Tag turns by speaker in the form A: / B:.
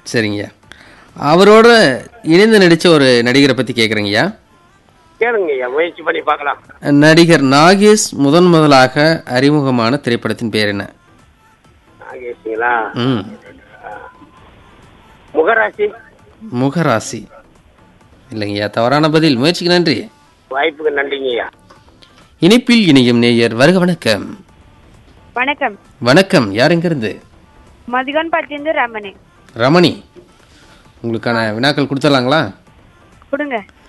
A: சரிங்கய்யா அவரோட இணைந்து நடித்த ஒரு நடிகரை பற்றி கேட்குறேங்கய்யா
B: கேளுங்க ஐயா முயற்சி பண்ணி பார்க்கலாம்
A: நடிகர் நாகேஷ் முதன் முதலாக அறிமுகமான திரைப்படத்தின் பேர் என்ன
B: நாகேஷுங்களா
A: ம்
B: முகராசி
A: முகராசி இல்லைங்கய்யா தவறான பதில் முயற்சிக்கு நன்றி
B: வாய்ப்புக்கு நன்றிங்க ஐயா
A: இனிப்பில் இணையும் நேயர் வருக வணக்கம்
C: வணக்கம்
A: வணக்கம் யார் எங்கிருந்து
C: மதிகன் பட்டிருந்து ரமணி
A: ரமணி உங்களுக்கான வினாக்கள் கொடுத்துடலாங்களா
C: கொடுங்க